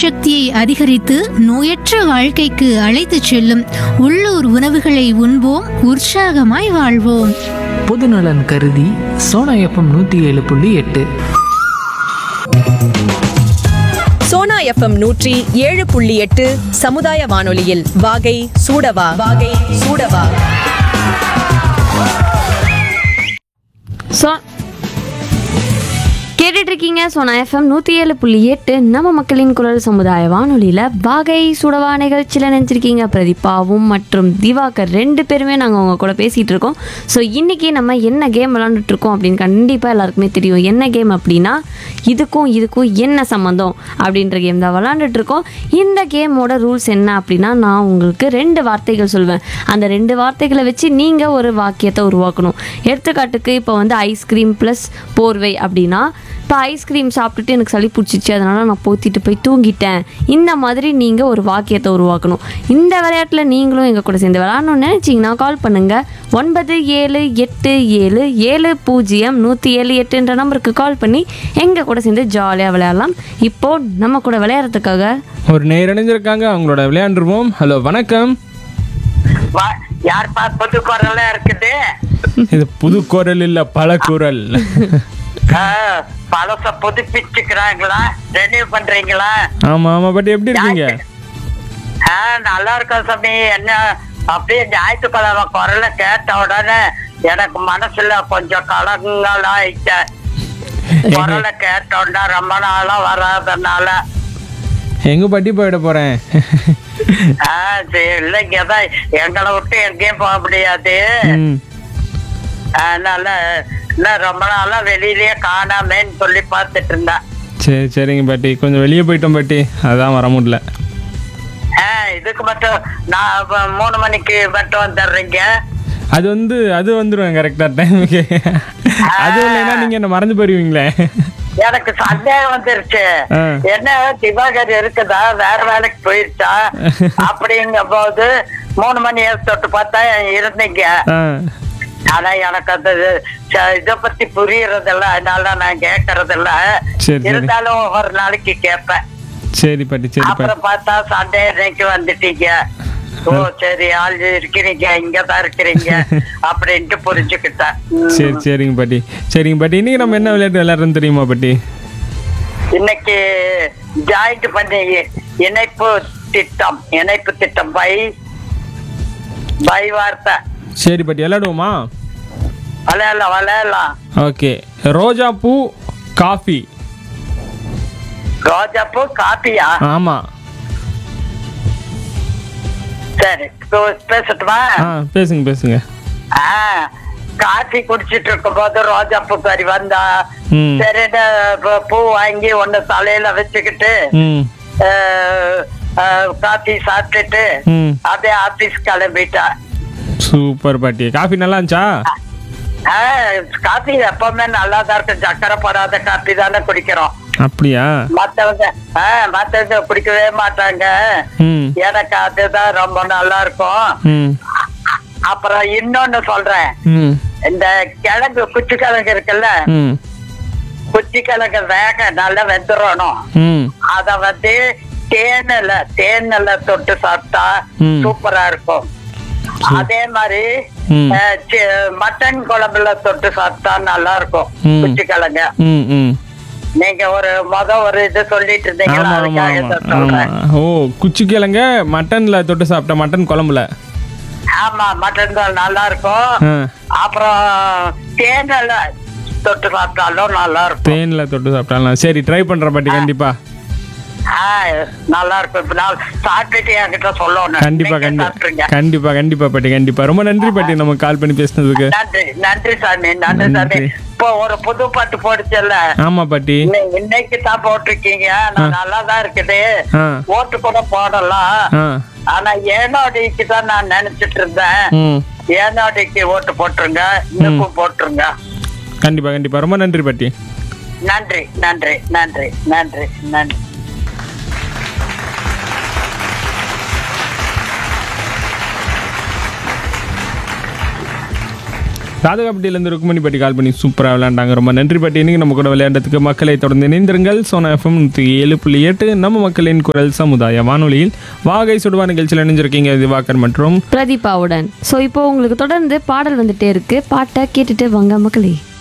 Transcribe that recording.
சக்தியை அதிகரித்து நோயற்ற வாழ்க்கைக்கு அழைத்துச் செல்லும் உள்ளூர் உணவுகளை உண்போம் உற்சாகமாய் வாழ்வோம் பொதுநலன் கருதி சோனா எஃப்எம் நூற்றி ஏழு புள்ளி எட்டு சோனா எஃப்எம் நூற்றி ஏழு புள்ளி எட்டு சமுதாய வானொலியில் வாகை சூடவா வாகை சூடவா ஸோ கேட்டுட்டு இருக்கீங்க சோனா எஃப்எம் நூற்றி ஏழு புள்ளி எட்டு நம்ம மக்களின் குரல் சமுதாய வானொலியில் வாகை சுடவா நிகழ்ச்சியில் நினச்சிருக்கீங்க பிரதீபாவும் மற்றும் திவாகர் ரெண்டு பேருமே நாங்கள் உங்க கூட பேசிகிட்டு இருக்கோம் ஸோ இன்றைக்கி நம்ம என்ன கேம் விளாண்டுட்டு இருக்கோம் அப்படின்னு கண்டிப்பாக எல்லாருக்குமே தெரியும் என்ன கேம் அப்படின்னா இதுக்கும் இதுக்கும் என்ன சம்மந்தம் அப்படின்ற கேம் தான் விளாண்டுட்டு இருக்கோம் இந்த கேமோட ரூல்ஸ் என்ன அப்படின்னா நான் உங்களுக்கு ரெண்டு வார்த்தைகள் சொல்வேன் அந்த ரெண்டு வார்த்தைகளை வச்சு நீங்கள் ஒரு வாக்கியத்தை உருவாக்கணும் எடுத்துக்காட்டுக்கு இப்போ வந்து ஐஸ்கிரீம் ப்ளஸ் போர்வை அப்படின்னா இப்போ ஐஸ்கிரீம் சாப்பிட்டுட்டு எனக்கு சளி பிடிச்சிச்சு அதனால் நான் போத்திட்டு போய் தூங்கிட்டேன் இந்த மாதிரி நீங்கள் ஒரு வாக்கியத்தை உருவாக்கணும் இந்த விளையாட்டில் நீங்களும் எங்கள் கூட சேர்ந்து விளையாடணும்னு நினச்சிங்கன்னா கால் பண்ணுங்கள் ஒன்பது ஏழு எட்டு ஏழு ஏழு பூஜ்ஜியம் நூற்றி ஏழு எட்டுன்ற நம்பருக்கு கால் பண்ணி எங்கள் கூட சேர்ந்து ஜாலியாக விளையாடலாம் இப்போது நம்ம கூட விளையாடுறதுக்காக ஒரு நேர் இணைஞ்சிருக்காங்க அவங்களோட விளையாண்டுருவோம் ஹலோ வணக்கம் வா- யார்ப்பா புது குரலா இருக்குது இது புது குரல் இல்ல பல குரல் ஆ, பழச புதுப்பிச்சுக்கிறாங்களா ரெனியூ பண்றீங்களா ஆமா ஆமா பட் எப்படி இருக்கீங்க ஆ, நல்லா இருக்கோம் சாமி என்ன அப்படியே ஞாயிற்றுக்கிழமை குரலை கேட்ட உடனே எனக்கு மனசுல கொஞ்சம் கலங்கலா ஆயிட்டேன் குரலை கேட்ட உடனே ரொம்ப நாளா வராதனால எங்க பட்டி போயிட போறேன் ஆ, சரி, இல்லைங்க தான் எங்களை விட்டு எங்கேயும் போக முடியாது ம். அதனால இன்னும் ரொம்ப நாளா வெளியிலயே காணாமேன்னு சொல்லி பார்த்துட்டு இருந்தேன் சரி சரிங்க பாட்டி கொஞ்சம் வெளியே போயிட்டோம் பாட்டி அதான் வர முடியல ஆ, இதுக்கு மட்டும் நான் இப்ப மூணு மணிக்கு மட்டும் வந்துடுறீங்க அது வந்து அது வந்துடும் கரெக்டா டைமுக்கு அது இல்லைன்னா நீங்க என்ன மறந்து போயிருவீங்களே எனக்கு சந்தேகம் வந்துருச்சு ஆ. என்ன திவாகர் இருக்குதா வேற வேலைக்கு போயிருச்சா அப்படிங்கும் போது மூணு மணி தொட்டு பார்த்தா இருந்தீங்க ஆ ஆனா எனக்கு அந்த ச- இத பத்தி புரியறதில்ல அதனால நான் கேக்குறதில்ல சரி, சரி. இருந்தாலும் ஒரு நாளைக்கு கேட்பேன் சரி பாட்டி சரி பாட்டி அப்புறம் பார்த்தா சண்டே இன்னைக்கு வந்துட்டீங்க ஓ சரி ஆள் இருக்கிறீங்க இங்கதான் இருக்கிறீங்க அப்படின்ட்டு புரிஞ்சுக்கிட்டேன் ம். சரி சரிங்க பாட்டி சரிங்க பாட்டி இன்னைக்கு நம்ம என்ன விளையாட்டு விளையாடுறோம்னு தெரியுமா பாட்டி இன்னைக்கு ஜாயிண்ட் பண்ணி இணைப்பு திட்டம் இணைப்பு திட்டம் பை பை வார்த்தை சரி பாட்டி விளையாடுவோமா விளையாடலாம் விளையாடலாம் ஓகே ரோஜா பூ காஃபி ரோஜாப்பூ காப்பியா ஆமா சரி இப்போ பேசட்டுமா ஆ பேசுங்க பேசுங்க ஆ, காஃபி குடிச்சிட்டு இருக்கும் போது ரோஜாப்பூ கறி வந்தா ம். சரின்னு பூ- பூ வாங்கி ஒண்ணு தலையில வச்சுக்கிட்டு ம் அஹ், அஹ், காஃபி சாப்பிட்டுட்டு ம் அப்படியே ஆபீஸ் கிளம்பிட்டா சூப்பர் பாட்டி காஃபி நல்லா இருந்துச்சா ஆஹ், காஃபி எப்பவுமே நல்லா தான் இருக்கும் சக்கரை போடாத காஃபி தானே குடிக்கிறோம் அப்படியா மத்தவங்க ஆஹ், மத்தவங்க குடிக்கவே மாட்டாங்க ம் எனக்கு அதுதான் ரொம்ப நல்லா இருக்கும் ம் அப்புறம் இன்னொன்னு சொல்றேன் ம் இந்த கிழங்கு குச்சி கிழங்கு இருக்குல்ல ம் குச்சி கிழங்கு வேக நல்லா வெந்துடணும் ம் அத வந்து தேனில தேனில தொட்டு சாப்பிட்டா ம். சூப்பரா இருக்கும் அதே மாதிரி ம். அஹ், சி- மட்டன் குழம்புல தொட்டு சாப்பிட்டா நல்லா இருக்கும் ம். குச்சி கிழங்கு ம் ம் நீங்க ஒரு மொத ஒரு இது சொல்லிட்டு இருந்தீங்களா ஆமா ஆமா அதுக்காக ஆமா இதை ஆமா சொல்றேன் ஓ குச்சி கிழங்க மட்டன்ல தொட்டு சாப்பிட்ட மட்டன் குழம்புல ஆமா மட்டன் தான் நல்லா இருக்கும் ஆ அப்புறம் தேனில தொட்டு சாப்பிட்டாலும் நல்லா இருக்கும் தேன்ல தொட்டு சாப்பிட்டாலாம் சரி ட்ரை பண்றேன் பாட்டி கண்டிப்பா ஆஹ், நல்லா இருக்கும் இப்ப நான் சாப்பிட்டுட்டு என்கிட்ட சொல்லணும் கண்டிப்பா நீங்க கண்டிப்பா சாப்பிட்டுருங்க. கண்டிப்பா கண்டிப்பா பாட்டி கண்டிப்பா ரொம்ப நன்றி பாட்டி நம்ம கால் பண்ணி பேசுனதுக்கு நன்றி நன்றி சாமி நன்றி சாமி நன்றி. இப்போ ஒரு புது பாட்டு போடுச்சல்ல ஆமா பாட்டி இன்னை- இன்னைக்கு தான் போட்டிருக்கீங்க நான் நல்லா தான் இருக்குது ஆ ஓட்டு கூட போடலாம் ஆ ஆனா ஏனோடிக்கு தான் நான் நினைச்சிட்டு இருந்தேன் ம் ஏனோடிக்கு ஓட்டு போட்டுருங்க இன்னும் போட்டுருங்க கண்டிப்பா கண்டிப்பா ரொம்ப நன்றி பாட்டி நன்றி நன்றி நன்றி நன்றி நன்றி ராதகாப்பட்டியிலேருந்து ருக்குமணி பாட்டி கால் பண்ணி சூப்பராக விளையாண்டாங்க ரொம்ப நன்றி பாட்டி இன்னைக்கு நம்ம கூட விளையாண்டதுக்கு மக்களை தொடர்ந்து இணைந்திருங்கள் சோனா எஃப்எம் நூற்றி ஏழு புள்ளி எட்டு நம்ம மக்களின் குரல் சமுதாய வானொலியில் வாகை சுடுவா நிகழ்ச்சியில் இணைஞ்சிருக்கீங்க திவாகர் மற்றும் பிரதீபாவுடன் ஸோ இப்போ உங்களுக்கு தொடர்ந்து பாடல் வந்துட்டே இருக்கு பாட்டை கேட்டுட்டு வாங்க மக்களே